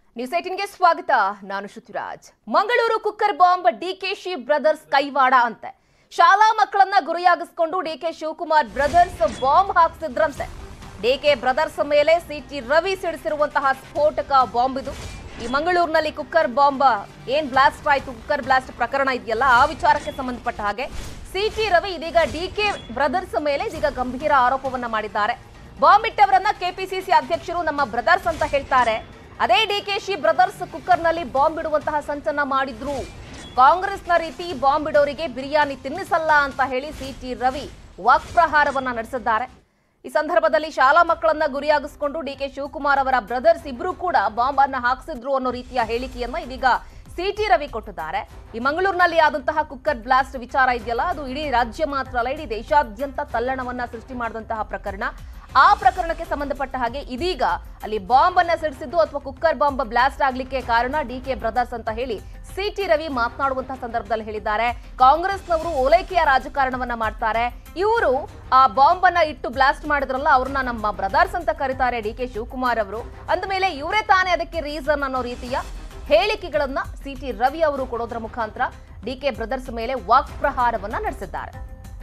news ಏಟಿನ್ಗೆ ಸ್ವಾಗತ ನಾನು Shruthiraj Mangaluru cooker bomb DKShi brothers ಕೈವಾಡ ಅಂತೆ ಶಾಲಾ ಮಕ್ಕಳನ್ನ ಗುರಿಯಾಗಿಸ್ಕೊಂಡು ಡಿಕೆ ಶಿವಕುಮಾರ್ ಬ್ರದರ್ಸ್ ಬಾಂಬ್ ಹಾಕ್ಸಿದ್ರಂತೆ ಡಿಕೆ ಬ್ರದರ್ಸ್ ಮೇಲೆ ಸಿಟಿ ರವಿ ಸಿಡಿಸಿರುವಂತಹ ಸ್ಫೋಟಕ ಬಾಂಬ್ ಇದು ಈ ಮಂಗಳೂರಿನಲ್ಲಿ ಕುಕ್ಕರ್ ಬಾಂಬ್ ಏನ್ ಬ್ಲಾಸ್ಟ್ ಆಯ್ತು ಕುಕ್ಕರ್ ಬ್ಲಾಸ್ಟ್ ಪ್ರಕರಣ ಇದೆಯಲ್ಲ ಆ ವಿಚಾರಕ್ಕೆ ಸಂಬಂಧಪಟ್ಟ ಹಾಗೆ ಸಿಟಿ ರವಿ ಇದೀಗ ಡಿಕೆ ಬ್ರದರ್ಸ್ ಮೇಲೆ ಇದೀಗ ಗಂಭೀರ ಆರೋಪವನ್ನ ಮಾಡಿದ್ದಾರೆ ಬಾಂಬ್ ಇಟ್ಟವರನ್ನ ಕೆಪಿಸಿಸಿ ಅಧ್ಯಕ್ಷರು ನಮ್ಮ ಬ್ರದರ್ಸ್ ಅಂತ ಹೇಳ್ತಾರೆ ಅದೇ ಡಿಕೆಶಿ ಬ್ರದರ್ಸ್ ಕುಕ್ಕರ್ನಲ್ಲಿ ಬಾಂಬ್ ಇಡುವಂತಹ ಸಂಚನ್ನ ಮಾಡಿದ್ರು ಕಾಂಗ್ರೆಸ್ನ ರೀತಿ ಬಾಂಬ್ ಇಡೋರಿಗೆ ಬಿರಿಯಾನಿ ತಿನ್ನಿಸಲ್ಲ ಅಂತ ಹೇಳಿ ಸಿಟಿ ರವಿ ವಾಕ್ಪ್ರಹಾರವನ್ನ ನಡೆಸಿದ್ದಾರೆ ಈ ಸಂದರ್ಭದಲ್ಲಿ ಶಾಲಾ ಮಕ್ಕಳನ್ನ ಗುರಿಯಾಗಿಸಿಕೊಂಡು ಡಿಕೆ ಶಿವಕುಮಾರ್ ಅವರ ಬ್ರದರ್ಸ್ ಇಬ್ರು ಕೂಡ ಬಾಂಬ್ ಅನ್ನ ಹಾಕ್ಸಿದ್ರು ಅನ್ನೋ ರೀತಿಯ ಹೇಳಿಕೆಯನ್ನ ಇದೀಗ ಸಿಟಿ ರವಿ ಕೊಟ್ಟಿದ್ದಾರೆ ಈ ಮಂಗಳೂರಿನಲ್ಲಿ ಆದಂತಹ ಕುಕ್ಕರ್ ಬ್ಲಾಸ್ಟ್ ವಿಚಾರ ಇದೆಯಲ್ಲ ಅದು ಇಡೀ ರಾಜ್ಯ ಮಾತ್ರ ಅಲ್ಲ ಇಡೀ ದೇಶಾದ್ಯಂತ ತಲ್ಲಣವನ್ನ ಸೃಷ್ಟಿ ಮಾಡಿದಂತಹ ಪ್ರಕರಣ ಆ ಪ್ರಕರಣಕ್ಕೆ ಸಂಬಂಧಪಟ್ಟ ಹಾಗೆ ಇದೀಗ ಅಲ್ಲಿ ಬಾಂಬ್ ಅನ್ನ ಸಿಡಿಸಿದ್ದು ಅಥವಾ ಕುಕ್ಕರ್ ಬಾಂಬ್ ಬ್ಲಾಸ್ಟ್ ಆಗ್ಲಿಕ್ಕೆ ಕಾರಣ ಡಿಕೆ ಬ್ರದರ್ಸ್ ಅಂತ ಹೇಳಿ ಸಿಟಿ ರವಿ ಮಾತನಾಡುವಂತಹ ಸಂದರ್ಭದಲ್ಲಿ ಹೇಳಿದ್ದಾರೆ ಕಾಂಗ್ರೆಸ್ನವರು ಓಲೈಕೆಯ ರಾಜಕಾರಣವನ್ನ ಮಾಡ್ತಾರೆ ಇವರು ಆ ಬಾಂಬ್ ಅನ್ನ ಇಟ್ಟು ಬ್ಲಾಸ್ಟ್ ಮಾಡಿದ್ರಲ್ಲ ಅವ್ರನ್ನ ನಮ್ಮ ಬ್ರದರ್ಸ್ ಅಂತ ಕರೀತಾರೆ ಡಿ ಕೆ ಶಿವಕುಮಾರ್ ಅವರು ಅಂದಮೇಲೆ ಇವರೇ ತಾನೇ ಅದಕ್ಕೆ ರೀಸನ್ ಅನ್ನೋ ರೀತಿಯ ಹೇಳಿಕೆಗಳನ್ನ ಸಿಟಿ ರವಿ ಅವರು ಕೊಡೋದ್ರ ಮುಖಾಂತರ ಡಿಕೆ ಬ್ರದರ್ಸ್ ಮೇಲೆ ವಾಕ್ಪ್ರಹಾರವನ್ನ ನಡೆಸಿದ್ದಾರೆ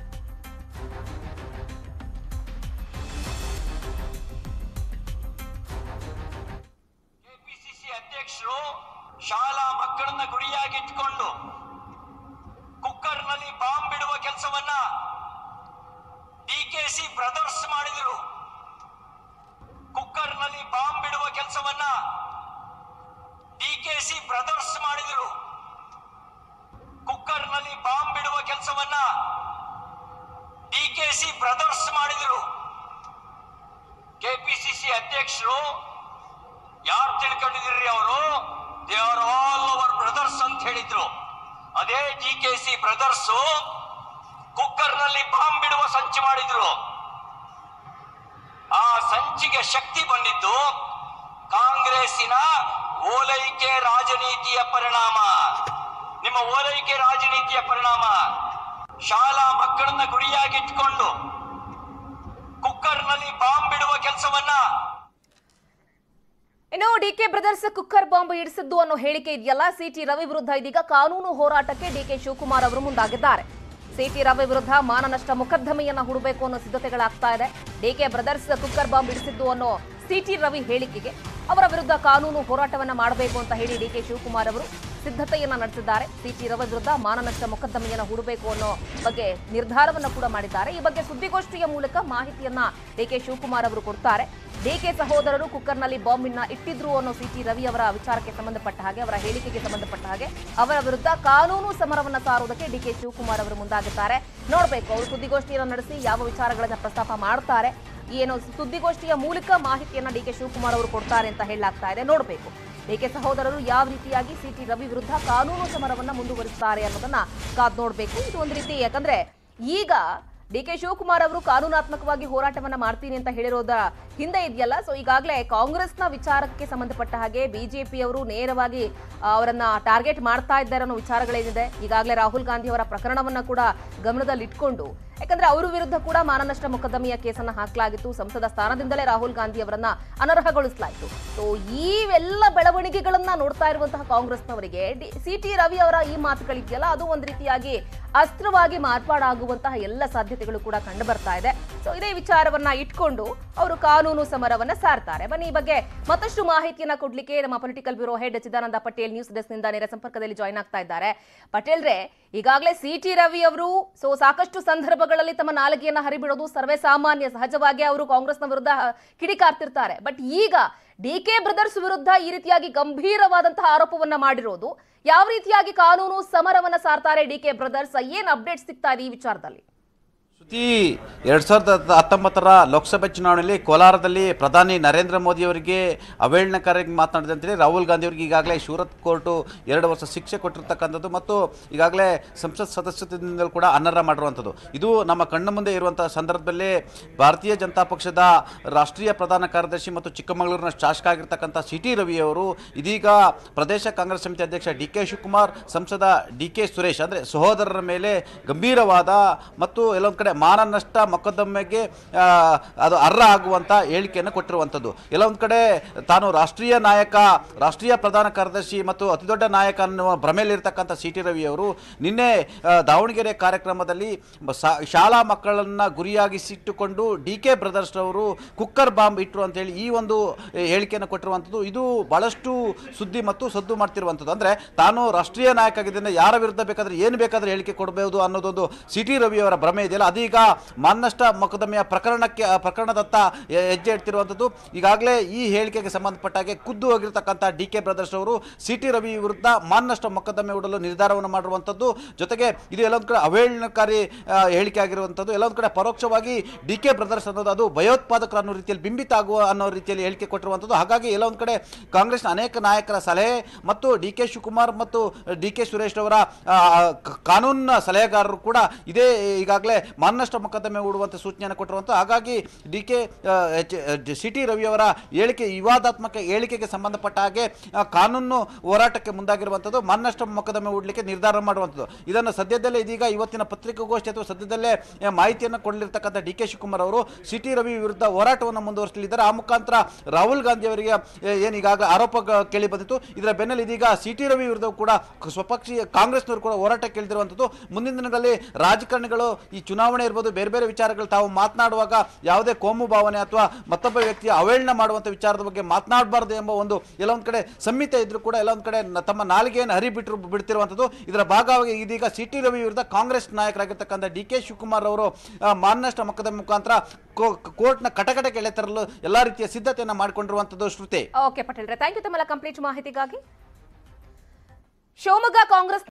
ಕೆಪಿಸಿಸಿ ಅಧ್ಯಕ್ಷರು ಶಾಲಾ ಮಕ್ಕಳನ್ನ ಗುರಿಯಾಗಿಟ್ಕೊಂಡು ಕುಕ್ಕರ್ನಲ್ಲಿ ಬಾಂಬ್ ಬಿಡುವ ಕೆಲಸವನ್ನ ಡಿಕೆಸಿ ಬ್ರದರ್ಸ್ ಮಾಡಿದರು ಕುಕ್ಕರ್ನಲ್ಲಿ ಬಾಂಬ್ ಬಿಡುವ ಕೆಲಸವನ್ನ ಡಿಕೆಸಿ ಬ್ರದರ್ಸ್ ಮಾಡಿದರು ಕುಕ್ಕರ್ನಲ್ಲಿ ಬಾಂಬ್ ಬಿಡುವ ಕೆಲಸವನ್ನ ಡಿಕೆಸಿ ಬ್ರದರ್ಸ್ ಮಾಡಿದರು ಕೆಪಿಸಿಸಿ ಅಧ್ಯಕ್ಷರು ಯಾರು ತಿಳ್ಕೊಂಡಿದ್ರಿ ಅವರು they are all our brothers ಅಂತ ಹೇಳಿದ್ರು ಅದೇ G K C brothers cooker ನಲ್ಲಿ ಬಾಂಬ್ ಬಿಡುವ ಸಂಚು ಮಾಡಿದ್ರು ಆ ಸಂಚಿಗೆ ಶಕ್ತಿ ಬಂದಿದ್ದು ಕಾಂಗ್ರೆಸ್ಸಿನ ಓಲೈಕೆ ರಾಜನೀತಿಯ ಪರಿಣಾಮ ನಿಮ್ಮ ಓಲೈಕೆ ರಾಜನೀತಿಯ ಪರಿಣಾಮ ಶಾಲಾ ಮಕ್ಕಳನ್ನ ಗುರಿಯಾಗಿಟ್ಕೊಂಡು ಕುಕ್ಕರ್ ನಲ್ಲಿ ಬಾಂಬ್ ಬಿಡುವ ಕೆಲಸವನ್ನ ಇನ್ನು ಡಿಕೆ ಬ್ರದರ್ಸ್ ಕುಕ್ಕರ್ ಬಾಂಬ್ ಇಡಿಸಿದ್ದು ಅನ್ನೋ ಹೇಳಿಕೆ ಇದೆಯಲ್ಲ ಸಿಟಿ ರವಿ ವಿರುದ್ಧ ಇದೀಗ ಕಾನೂನು ಹೋರಾಟಕ್ಕೆ ಡಿಕೆ ಶಿವಕುಮಾರ್ ಅವರು ಮುಂದಾಗಿದ್ದಾರೆ ಸಿಟಿ ರವಿ ವಿರುದ್ಧ ಮಾನನಷ್ಟ ಮೊಕದ್ದಮೆಯನ್ನ ಹೂಡಬೇಕು ಅನ್ನೋ ಸಿದ್ಧತೆಗಳಾಗ್ತಾ ಇದೆ ಡಿಕೆ ಬ್ರದರ್ಸ್ ಕುಕ್ಕರ್ ಬಾಂಬ್ ಇಡಿಸಿದ್ದು ಅನ್ನೋ ಸಿಟಿ ರವಿ ಹೇಳಿಕೆಗೆ ಅವರ ವಿರುದ್ಧ ಕಾನೂನು ಹೋರಾಟವನ್ನ ಮಾಡಬೇಕು ಅಂತ ಹೇಳಿ ಡಿಕೆ ಶಿವಕುಮಾರ್ ಅವರು ಸಿದ್ಧತೆಯನ್ನ ನಡೆಸಿದ್ದಾರೆ ಸಿಟಿ ರವಿ ವಿರುದ್ಧ ಮಾನನಷ್ಟ ಮೊಕದ್ದಮೆಯನ್ನ ಹೂಡಬೇಕು ಅನ್ನೋ ಬಗ್ಗೆ ನಿರ್ಧಾರವನ್ನ ಕೂಡ ಮಾಡಿದ್ದಾರೆ ಈ ಬಗ್ಗೆ ಸುದ್ದಿಗೋಷ್ಠಿಯ ಮೂಲಕ ಮಾಹಿತಿಯನ್ನ ಡಿಕೆ ಶಿವಕುಮಾರ್ ಅವರು ಕೊಡ್ತಾರೆ ಡಿಕೆ ಸಹೋದರರು ಕುಕ್ಕರ್ನಲ್ಲಿ ಬಾಂಬಿನ ಇಟ್ಟಿದ್ರು ಅನ್ನೋ ಸಿಟಿ ರವಿ ಅವರ ವಿಚಾರಕ್ಕೆ ಸಂಬಂಧಪಟ್ಟ ಹಾಗೆ ಅವರ ಹೇಳಿಕೆಗೆ ಸಂಬಂಧಪಟ್ಟ ಹಾಗೆ ಅವರ ವಿರುದ್ಧ ಕಾನೂನು ಸಮರವನ್ನ ಸಾರುವುದಕ್ಕೆ ಡಿಕೆ ಶಿವಕುಮಾರ್ ಅವರು ಮುಂದಾಗಿದ್ದಾರೆ ನೋಡಬೇಕು ಅವರು ಸುದ್ದಿಗೋಷ್ಠಿಯನ್ನು ನಡೆಸಿ ಯಾವ ವಿಚಾರಗಳನ್ನ ಪ್ರಸ್ತಾಪ ಮಾಡ್ತಾರೆ ಏನು ಸುದ್ದಿಗೋಷ್ಠಿಯ ಮೂಲಕ ಮಾಹಿತಿಯನ್ನ ಡಿಕೆ ಶಿವಕುಮಾರ್ ಅವರು ಕೊಡ್ತಾರೆ ಅಂತ ಹೇಳಲಾಗ್ತಾ ಇದೆ ನೋಡಬೇಕು ಡಿಕೆ ಸಹೋದರರು ಯಾವ ರೀತಿಯಾಗಿ ಸಿಟಿ ರವಿ ವಿರುದ್ಧ ಕಾನೂನು ಸಮರವನ್ನ ಮುಂದುವರಿಸ್ತಾರೆ ಅನ್ನೋದನ್ನ ಕಾದ್ ನೋಡಬೇಕು ಇದು ಒಂದು ರೀತಿ ಯಾಕಂದ್ರೆ ಈಗ ಡಿ ಕೆ ಶಿವಕುಮಾರ್ ಅವರು ಕಾನೂನಾತ್ಮಕವಾಗಿ ಹೋರಾಟವನ್ನ ಮಾಡ್ತೀನಿ ಅಂತ ಹೇಳಿರೋದ ಹಿಂದೆ ಇದೆಯಲ್ಲ ಸೊ ಈಗಾಗಲೇ ಕಾಂಗ್ರೆಸ್ನ ವಿಚಾರಕ್ಕೆ ಸಂಬಂಧಪಟ್ಟ ಹಾಗೆ ಬಿಜೆಪಿ ಅವರು ನೇರವಾಗಿ ಆ, ಅವರನ್ನ ಟಾರ್ಗೆಟ್ ಮಾಡ್ತಾ ಇದ್ದಾರೆ ಅನ್ನೋ ವಿಚಾರಗಳೇನಿದೆ ಈಗಾಗಲೇ ರಾಹುಲ್ ಗಾಂಧಿ ಅವರ ಪ್ರಕರಣವನ್ನ ಕೂಡ ಗಮನದಲ್ಲಿಟ್ಕೊಂಡು ಯಾಕಂದ್ರೆ ಅವರ ವಿರುದ್ಧ ಕೂಡ ಮಾನನಷ್ಟ ಮೊಕದ್ದಮೆಯ ಕೇಸನ್ನ ಹಾಕಲಾಗಿತ್ತು ಸಂಸದ ಸ್ಥಾನದಿಂದಲೇ ರಾಹುಲ್ ಗಾಂಧಿ ಅವರನ್ನ ಅನರ್ಹಗೊಳಿಸಲಾಯಿತು ಸೊ ಇವೆಲ್ಲ ಬೆಳವಣಿಗೆಗಳನ್ನ ನೋಡ್ತಾ ಇರುವಂತಹ ಕಾಂಗ್ರೆಸ್ನವರಿಗೆ ಸಿ ಟಿ ರವಿ ಅವರ ಈ ಮಾತುಗಳಿದೆಯಲ್ಲ ಅದು ಒಂದು ರೀತಿಯಾಗಿ ಅಸ್ತ್ರವಾಗಿ ಮಾರ್ಪಾಡಾಗುವಂತಹ ಎಲ್ಲ ಸಾಧ್ಯತೆಗಳು ಕೂಡ ಕಂಡು ಬರ್ತಾ ಇದೆ ಸೊ ಇದೇ ವಿಚಾರವನ್ನ ಇಟ್ಕೊಂಡು ಅವರು ಕಾನೂನು ಸಮರವನ್ನ ಸಾರ್ತಾರೆ ಬನ್ನಿ ಈ ಬಗ್ಗೆ ಮತ್ತಷ್ಟು ಮಾಹಿತಿಯನ್ನ ಕೊಡ್ಲಿಕ್ಕೆ ನಮ್ಮ political bureau head Chidananda Patel news desk ನಿಂದ ನೇರ ಸಂಪರ್ಕದಲ್ಲಿ ಜಾಯ್ನ್ ಆಗ್ತಾ ಇದ್ದಾರೆ ಪಟೇಲ್ರೆ ಈಗಾಗಲೇ ಸಿ ಟಿ ರವಿ ಅವರು ಸೊ ಸಾಕಷ್ಟು ಸಂದರ್ಭಗಳಲ್ಲಿ ತಮ್ಮ ನಾಲಿಗೆಯನ್ನ ಹರಿಬಿಡೋದು ಸರ್ವೇ ಸಾಮಾನ್ಯ ಸಹಜವಾಗಿ ಅವರು ಕಾಂಗ್ರೆಸ್ನ ವಿರುದ್ಧ ಕಿಡಿಕಾರ್ತಿರ್ತಾರೆ ಬಟ್ ಈಗ ಡಿ ಕೆ ಬ್ರದರ್ಸ್ ವಿರುದ್ಧ ಈ ರೀತಿಯಾಗಿ ಗಂಭೀರವಾದಂತಹ ಆರೋಪವನ್ನ ಮಾಡಿರೋದು ಯಾವ ರೀತಿಯಾಗಿ ಕಾನೂನು ಸಮರವನ್ನ ಸಾರ್ತಾರೆ ಡಿ ಕೆ ಬ್ರದರ್ಸ್ ಏನ್ ಅಪ್ಡೇಟ್ ಸಿಗ್ತಾ ಇದೆ ಈ ವಿಚಾರದಲ್ಲಿ ಶ್ರುತಿ ಎರಡು ಸಾವಿರದ ಹತ್ತೊಂಬತ್ತರ ಲೋಕಸಭೆ ಚುನಾವಣೆಯಲ್ಲಿ ಕೋಲಾರದಲ್ಲಿ ಪ್ರಧಾನಿ ನರೇಂದ್ರ ಮೋದಿ ಅವರಿಗೆ ಅವಹೇಳನಕಾರಿಯಾಗಿ ಮಾತನಾಡಿದೆ ಅಂತೇಳಿ ರಾಹುಲ್ ಗಾಂಧಿ ಅವರಿಗೆ ಈಗಾಗಲೇ ಶೂರತ್ ಕೋರ್ಟು ಎರಡು ವರ್ಷ ಶಿಕ್ಷೆ ಕೊಟ್ಟಿರ್ತಕ್ಕಂಥದ್ದು ಮತ್ತು ಈಗಾಗಲೇ ಸಂಸತ್ ಸದಸ್ಯತ್ವದಿಂದಲೂ ಕೂಡ ಅನರ್ಹ ಮಾಡಿರುವಂಥದ್ದು ಇದು ನಮ್ಮ ಕಣ್ಣ ಮುಂದೆ ಇರುವಂಥ ಸಂದರ್ಭದಲ್ಲಿ ಭಾರತೀಯ ಜನತಾ ಪಕ್ಷದ ರಾಷ್ಟ್ರೀಯ ಪ್ರಧಾನ ಕಾರ್ಯದರ್ಶಿ ಮತ್ತು ಚಿಕ್ಕಮಗಳೂರಿನ ಶಾಸಕ ಆಗಿರ್ತಕ್ಕಂಥ ಸಿ ಟಿ ರವಿ ಅವರು ಇದೀಗ ಪ್ರದೇಶ ಕಾಂಗ್ರೆಸ್ ಸಮಿತಿ ಅಧ್ಯಕ್ಷ ಡಿ ಕೆ ಶಿವಕುಮಾರ್ ಸಂಸದ ಡಿ ಕೆ ಸುರೇಶ್ ಅಂದರೆ ಸಹೋದರರ ಮೇಲೆ ಗಂಭೀರವಾದ ಮತ್ತು ಎಲ್ಲೊಂದು ಕಡೆ ಮಾನನಷ್ಟ ಮೊಕದ್ದಮೆಗೆ ಆ, ಅದು ಅರ್ಹ ಆಗುವಂತ ಹೇಳಿಕೆಯನ್ನು ಕೊಟ್ಟಿರುವಂಥದ್ದು ಎಲ್ಲ ಒಂದು ಕಡೆ ತಾನು ರಾಷ್ಟ್ರೀಯ ನಾಯಕ ರಾಷ್ಟ್ರೀಯ ಪ್ರಧಾನ ಕಾರ್ಯದರ್ಶಿ ಮತ್ತು ಅತಿದೊಡ್ಡ ನಾಯಕ ಅನ್ನುವ ಭ್ರಮೆಯಲ್ಲಿರ್ತಕ್ಕಂಥ ಸಿ ಟಿ ರವಿ ಅವರು ನಿನ್ನೆ ಆ, ದಾವಣಗೆರೆ ಕಾರ್ಯಕ್ರಮದಲ್ಲಿ ಸ- ಶಾಲಾ ಮಕ್ಕಳನ್ನ ಗುರಿಯಾಗಿಸಿಟ್ಟುಕೊಂಡು ಡಿ ಕೆ ಬ್ರದರ್ಸ್ ಅವರು ಕುಕ್ಕರ್ ಬಾಂಬ್ ಇಟ್ಟರು ಅಂತ ಹೇಳಿ ಈ ಒಂದು ಹೇಳಿಕೆಯನ್ನು ಕೊಟ್ಟಿರುವಂಥದ್ದು ಇದು ಬಹಳಷ್ಟು ಸುದ್ದಿ ಮತ್ತು ಸದ್ದು ಮಾಡ್ತಿರುವಂಥದ್ದು ಅಂದ್ರೆ ತಾನು ರಾಷ್ಟ್ರೀಯ ನಾಯಕ ಆಗಿದ್ದರಿಂದ ಯಾರ ವಿರುದ್ಧ ಬೇಕಾದ್ರೆ ಏನು ಬೇಕಾದ್ರೆ ಹೇಳಿಕೆ ಕೊಡಬಹುದು ಅನ್ನೋದೊಂದು ಸಿ ಟಿ ರವಿ ಅವರ ಭ್ರಮೆ ಇದೆಯಲ್ಲ ಅದೀಗ ಮಾನನಷ್ಟ ಮೊಕದ್ದಮೆಯ ಪ್ರಕರಣಕ್ಕೆ ಆ ಪ್ರಕರಣದತ್ತ ಹೆ- ಹೆಜ್ಜೆ ಇಡ್ತಿರುವಂಥದ್ದು ಈಗಾಗಲೇ ಈ ಹೇಳಿಕೆಗೆ ಸಂಬಂಧಪಟ್ಟ ಹಾಗೆ ಖುದ್ದು ಹೋಗಿರ್ತಕ್ಕಂಥ ಡಿ ಕೆ ಬ್ರದರ್ಸ್ ಅವರು ಸಿ ಟಿ ರವಿ ವಿರುದ್ಧ ಮಾನನಷ್ಟ ಮೊಕದ್ದಮೆ ಹೂಡಲು ನಿರ್ಧಾರವನ್ನು ಮಾಡಿರುವಂಥದ್ದು ಜೊತೆಗೆ ಇದು ಎಲ್ಲೊಂದು ಕಡೆ ಅವಹೇಳನಕಾರಿ ಆ, ಹೇಳಿಕೆ ಆಗಿರುವಂಥದ್ದು ಎಲ್ಲೊಂದು ಕಡೆ ಪರೋಕ್ಷವಾಗಿ ಡಿ ಕೆ ಬ್ರದರ್ಸ್ ಅನ್ನೋದು ಅದು ಭಯೋತ್ಪಾದಕರು ಅನ್ನೋ ರೀತಿಯಲ್ಲಿ ಬಿಂಬಿತ ಆಗುವ ಅನ್ನೋ ರೀತಿಯಲ್ಲಿ ಹೇಳಿಕೆ ಕೊಟ್ಟಿರುವಂಥದ್ದು ಹಾಗಾಗಿ ಎಲ್ಲ ಒಂದು ಕಡೆ ಕಾಂಗ್ರೆಸ್ನ ಅನೇಕ ನಾಯಕರ ಸಲಹೆ ಮತ್ತು ಡಿ ಕೆ ಶಿವಕುಮಾರ್ ಮತ್ತು ಡಿ ಕೆ ಸುರೇಶ್ ಅವರ ಆ, ಕ- ಕಾನೂನಿನ ಸಲಹೆಗಾರರು ಕೂಡ ಇದೇ ಈಗಾಗಲೇ ಮಾನನಷ್ಟ ಮೊಕದ್ದಮೆ ಹೂಡುವಂಥ ಸೂಚನೆಯನ್ನು ಕೊಟ್ಟಿರುವಂಥ ಹಾಗಾಗಿ D K C T Ravi ಅವರ ಹೇಳಿಕೆ ವಿವಾದಾತ್ಮಕ ಹೇಳಿಕೆಗೆ ಸಂಬಂಧಪಟ್ಟ ಹಾಗೆ ಆ, ಕಾನೂನು ಹೋರಾಟಕ್ಕೆ ಮುಂದಾಗಿರುವಂಥದ್ದು ಮಾನನಷ್ಟ ಮೊಕದ್ದಮೆ ಹೂಡಲಿಕ್ಕೆ ನಿರ್ಧಾರ ಮಾಡುವಂಥದ್ದು ಇದನ್ನು ಸದ್ಯದಲ್ಲೇ ಇದೀಗ ಇವತ್ತಿನ ಪತ್ರಿಕಾಗೋಷ್ಠಿ ಅಥವಾ ಸದ್ಯದಲ್ಲೇ ಆ, ಮಾಹಿತಿಯನ್ನು ಕೊಡಲಿರ್ತಕ್ಕಂಥ ಡಿ ಕೆ ಶಿವಕುಮಾರ್ ಅವರು ಸಿ ಟಿ ರವಿ ವಿರುದ್ಧ ಹೋರಾಟವನ್ನು ಮುಂದುವರಿಸಲಿದ್ದಾರೆ ಆ ಮುಖಾಂತರ ರಾಹುಲ್ ಗಾಂಧಿ ಅವರಿಗೆ ಏನು ಈಗಾಗಲೇ ಆರೋಪ ಗ- ಕೇಳಿ ಬಂದಿತ್ತು ಇದರ ಬೆನ್ನಲ್ಲಿ ಇದೀಗ ಸಿ ಟಿ ರವಿ ವಿರುದ್ಧ ಕೂಡ ಕ- ಸ್ವಪಕ್ಷೀಯ ಕಾಂಗ್ರೆಸ್ನವರು ಕೂಡ ಹೋರಾಟ ಕೇಳಿದಿರುವಂಥದ್ದು ಮುಂದಿನ ದಿನಗಳಲ್ಲಿ ರಾಜಕಾರಣಿಗಳು ಈ ಚುನಾವಣೆ ಇರ್ಬೋದು ಬೇರೆ ಬೇರೆ ವಿಚಾರಗಳು ತಾವು ಮಾತನಾಡುವಾಗ ಯಾವುದೇ ಕೋಮು ಭಾವನೆ ಅಥವಾ ಮತ್ತೊಬ್ಬ ವ್ಯಕ್ತಿಯ ಅವಹೇಳನ ಮಾಡುವಂಥ ವಿಚಾರದ ಬಗ್ಗೆ ಮಾತನಾಡಬಾರ್ದು ಎಂಬ ಒಂದು ಎಲ್ಲ ಒಂದು ಕಡೆ ಸಂಹಿತೆ ಇದ್ರೂ ಕೂಡ ಎಲ್ಲ ಒಂದು ಕಡೆ ನ- ತಮ್ಮ ನಾಲಿಗೆಯನ್ನು ಹರಿಬಿಟ್ಟರು ಬಿಡ್ತಿರುವಂಥದ್ದು ಇದರ ಭಾಗವಾಗಿ ಇದೀಗ ಸಿ ಟಿ ರವಿ ವಿರುದ್ಧ ಕಾಂಗ್ರೆಸ್ ನಾಯಕರಾಗಿರ್ತಕ್ಕಂಥ ಡಿ ಕೆ ಶಿವಕುಮಾರ್ ಅವರು ಆ, ಮಾನನಷ್ಟ ಮೊಕದ್ದಮೆ ಮುಖಾಂತರ ಕೋ- ಕೋರ್ಟ್ನ ಕಟಕಟಕ್ಕೆ ಎಳೆ ತರಲು ಎಲ್ಲಾ ರೀತಿಯ ಸಿದ್ಧತೆಯನ್ನು ಮಾಡಿಕೊಂಡಿರುವಂಥದ್ದು ಶ್ರುತಿ ಓಕೆ ಪಟೇಲ್ರೆ ಥ್ಯಾಂಕ್ ಯು ತಮ್ಮೆಲ್ಲ ಕಂಪ್ಲೀಟ್ ಮಾಹಿತಿಗಾಗಿ ಶಿವಮೊಗ್ಗ ಕಾಂಗ್ರೆಸ್